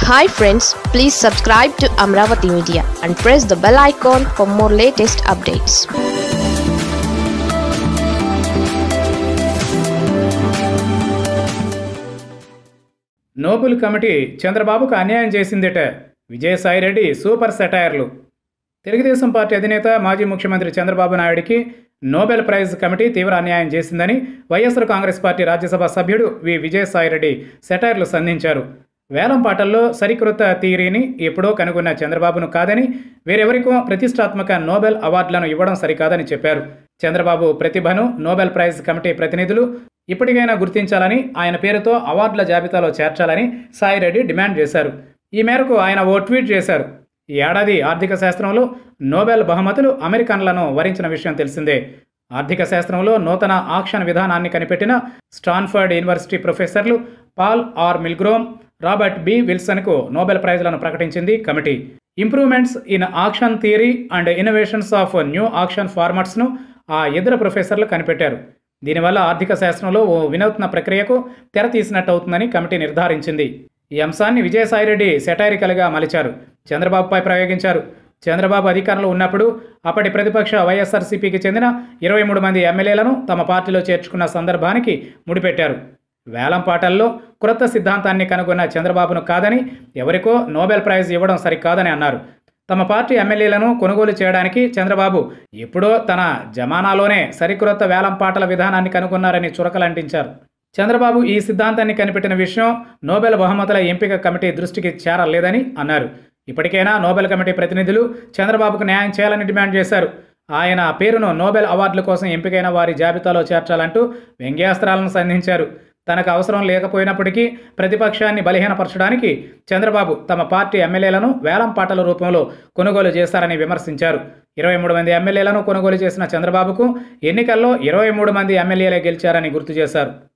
hi friends please subscribe to Amaravati media and press the bell icon for more latest updates Nobel committee చంద్రబాబుకు అన్యాయం చేసిందిట Vijayasai Reddy super సెటైర్లు Telugu Desam party అధినేత మాజీ ముఖ్యమంత్రి చంద్రబాబు నాయుడికి నోబెల్ ప్రైజ్ కమిటీ తీవ్ర అన్యాయం చేసిందని వైఎస్ఆర్ కాంగ్రెస్ పార్టీ రాజ్యసభ సభ్యుడు వి విజయసాయిరెడ్డి సెటైర్లు సంధించారు వేలం పాటల్లో సరికృత థియరీని ఎప్పుడో కనుగొన్న చంద్రబాబును కాదని వేరెవరికో ప్రతిష్టాత్మక నోబెల్ అవార్డులను ఇవ్వడం సరికాదని చెప్పారు చంద్రబాబు ప్రతిభను నోబెల్ ప్రైజ్ కమిటీ ప్రతినిధులు ఇప్పటికైనా గుర్తించాలని ఆయన పేరుతో అవార్డుల జాబితాలో చేర్చాలని సాయిరెడ్డి డిమాండ్ చేశారు ఈ మేరకు ఆయన ఓ ట్వీట్ చేశారు ఈ ఏడాది ఆర్థిక శాస్త్రంలో నోబెల్ బహుమతులు అమెరికన్లను వరించిన విషయం తెలిసిందే ఆర్థిక శాస్త్రంలో నూతన ఆక్షన్ విధానాన్ని కనిపెట్టిన స్టాన్ఫర్డ్ యూనివర్సిటీ ప్రొఫెసర్లు Paul R Milgrom Robert B విల్సన్కు నోబెల్ ప్రైజ్లను ప్రకటించింది committee improvements in auction theory and innovations of new auction ఫార్మాట్స్ను ఆ ఇద్దరు ప్రొఫెసర్లు కనిపెట్టారు దీనివల్ల ఆర్థిక శాస్త్రంలో ఓ వినూత్న ప్రక్రియకు తెర తీసినట్టు అవుతుందని కమిటీ నిర్ధారించింది ఈ అంశాన్ని విజయసాయిరెడ్డి సెటైరికల్గా మలిచారు చంద్రబాబుపై ప్రయోగించారు చంద్రబాబు అధికారంలో ఉన్నప్పుడు అప్పటి ప్రతిపక్ష వైఎస్ఆర్సీపీకి చెందిన ఇరవై మూడు మంది ఎమ్మెల్యేలను తమ పార్టీలో చేర్చుకున్న సందర్భానికి ముడిపెట్టారు వేలం పాటల్లో క్రొత్త సిద్ధాంతాన్ని కనుగొన్న చంద్రబాబును కాదని ఎవరికో నోబెల్ ప్రైజ్ ఇవ్వడం సరికాదని అన్నారు తమ పార్టీ ఎమ్మెల్యేలను కొనుగోలు చేయడానికి చంద్రబాబు ఎప్పుడో తన జమానాలోనే సరికొత్త వేలం పాటల విధానాన్ని కనుగొన్నారని చురకలంటించారు చంద్రబాబు ఈ సిద్ధాంతాన్ని కనిపెట్టిన విషయం నోబెల్ బహుమతుల ఎంపిక కమిటీ దృష్టికి చేరలేదని అన్నారు ఇప్పటికైనా నోబెల్ కమిటీ ప్రతినిధులు చంద్రబాబుకు న్యాయం చేయాలని డిమాండ్ చేశారు ఆయన పేరును నోబెల్ అవార్డుల కోసం ఎంపికైన వారి జాబితాలో చేర్చాలంటూ వ్యంగ్యాస్త్రాలను సంధించారు తనకు అవసరం లేకపోయినప్పటికీ ప్రతిపక్షాన్ని బలహీనపరచడానికి చంద్రబాబు తమ పార్టీ ఎమ్మెల్యేలను వేలం పాటల రూపంలో కొనుగోలు చేశారని విమర్శించారు ఇరవై మూడు మంది ఎమ్మెల్యేలను కొనుగోలు చేసిన చంద్రబాబుకు ఎన్నికల్లో ఇరవై మూడు మంది ఎమ్మెల్యేలే గెలిచారని గుర్తు చేశారు